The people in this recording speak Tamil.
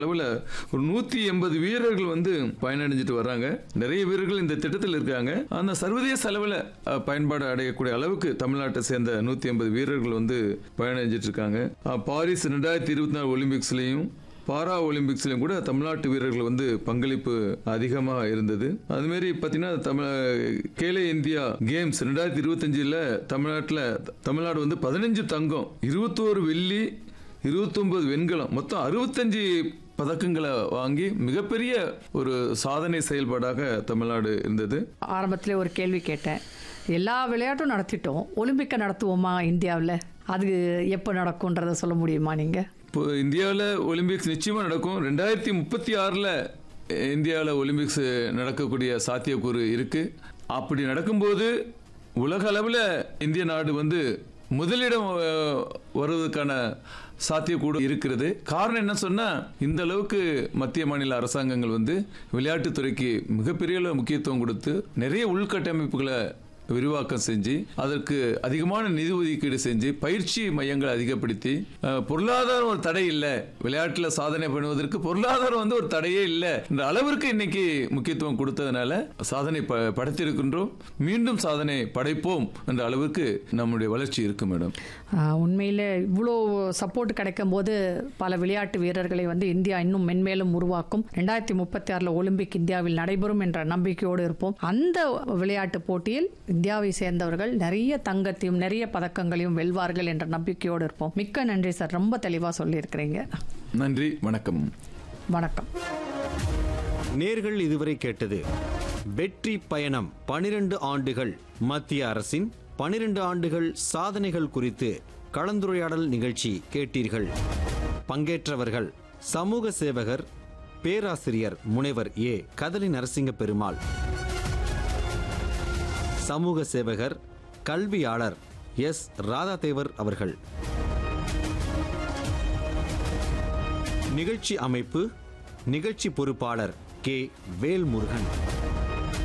அளவில் ஒரு நூற்றி எண்பது வீரர்கள் வந்து பயனடைஞ்சிட்டு வர்றாங்க நிறைய வீரர்கள் இந்த திட்டத்தில் இருக்காங்க அந்த சர்வதேச அளவில் அஹ், பயன்பாடு அடையக்கூடிய அளவுக்கு தமிழ்நாட்டை சேர்ந்த நூற்றி எண்பது வீரர்கள் வந்து பயனடைஞ்சிட்டு இருக்காங்க அஹ், பாரிஸ் ரெண்டாயிரத்தி இருபத்தி நாலு ஒலிம்பிக்ஸ்லையும் பாரா ஒலிம்பிக்ஸ்லையும் கூட தமிழ்நாட்டு வீரர்கள் வந்து பங்களிப்பு அதிகமாக இருந்தது அதுமாரி பார்த்தீங்கன்னா தமிழ் கேலே இந்தியா கேம்ஸ் ரெண்டாயிரத்தி இருபத்தஞ்சில் தமிழ்நாட்டில் தமிழ்நாடு வந்து பதினஞ்சு தங்கம் இருபத்தோரு வெள்ளி இருபத்தொன்பது வெண்கலம் மொத்தம் அறுபத்தஞ்சு பதக்கங்களை வாங்கி மிகப்பெரிய ஒரு சாதனை செயல்பாடாக தமிழ்நாடு இருந்தது ஆரம்பத்திலே ஒரு கேள்வி கேட்டேன் எல்லா விளையாட்டும் நடத்திட்டோம் ஒலிம்பிக்கை நடத்துவோமா இந்தியாவில் அது எப்போ நடக்கும்ன்றதை சொல்ல முடியுமா நீங்கள் இப்போ இந்தியாவில் ஒலிம்பிக்ஸ் நிச்சயமாக நடக்கும் ரெண்டாயிரத்தி முப்பத்தி ஆறில் இந்தியாவில் ஒலிம்பிக்ஸ் நடக்கக்கூடிய சாத்தியக்கூறு இருக்குது அப்படி நடக்கும்போது உலக அளவில் இந்திய நாடு வந்து முதலிடம் அஹ், வருவதற்கான சாத்தியக்கூடு இருக்கிறது காரணம் என்ன சொன்னா இந்த அளவுக்கு மத்திய மாநில அரசாங்கங்கள் வந்து விளையாட்டுத்துறைக்கு மிகப்பெரிய அளவு முக்கியத்துவம் கொடுத்து நிறைய உள்கட்டமைப்புகளை விரிவாக்கம் செஞ்சு அதற்கு அதிகமான நிதி ஒதுக்கீடு செஞ்சு பயிற்சி மையங்களை அதிகப்படுத்தி அஹ், பொருளாதாரம் ஒரு தடை இல்லை விளையாட்டில் சாதனை பண்ணுவதற்கு பொருளாதாரம் வந்து ஒரு தடையே இல்லை என்ற அளவிற்கு இன்னைக்கு முக்கியத்துவம் கொடுத்ததுனால சாதனை ப- படைத்திருக்கின்றோம் மீண்டும் சாதனை படைப்போம் என்ற அளவுக்கு நம்முடைய வளர்ச்சி இருக்கு மேடம் உண்மையில் இவ்வளோ சப்போர்ட் கிடைக்கும் போது பல விளையாட்டு வீரர்களை வந்து இந்தியா இன்னும் மென்மேலும் உருவாக்கும் ரெண்டாயிரத்தி முப்பத்தி ஆறில் ஒலிம்பிக் இந்தியாவில் நடைபெறும் என்ற நம்பிக்கையோடு இருப்போம் அந்த விளையாட்டு போட்டியில் இந்தியாவை சேர்ந்தவர்கள் நிறைய தங்கத்தையும் நிறைய பதக்கங்களையும் வெல்வார்கள் என்ற நம்பிக்கையோடு இருப்போம் மிக்க நன்றி சார் ரொம்ப தெளிவாக சொல்லியிருக்கிறீங்க நன்றி வணக்கம் வணக்கம் நேர்கள் இதுவரை கேட்டது வெற்றி பயணம் பனிரெண்டு ஆண்டுகள் மத்திய அரசின் பனிரெண்டு ஆண்டுகள் சாதனைகள் குறித்து கலந்துரையாடல் நிகழ்ச்சி கேட்டீர்கள் பங்கேற்றவர்கள் சமூக சேவகர் பேராசிரியர் முனைவர் ஏ கதலி நரசிங்க பெருமாள் சமூக சேவகர் கல்வியாளர் எஸ் ராதாதேவர் அவர்கள் நிகழ்ச்சி அமைப்பு நிகழ்ச்சி பொறுப்பாளர் கே வேல்முருகன்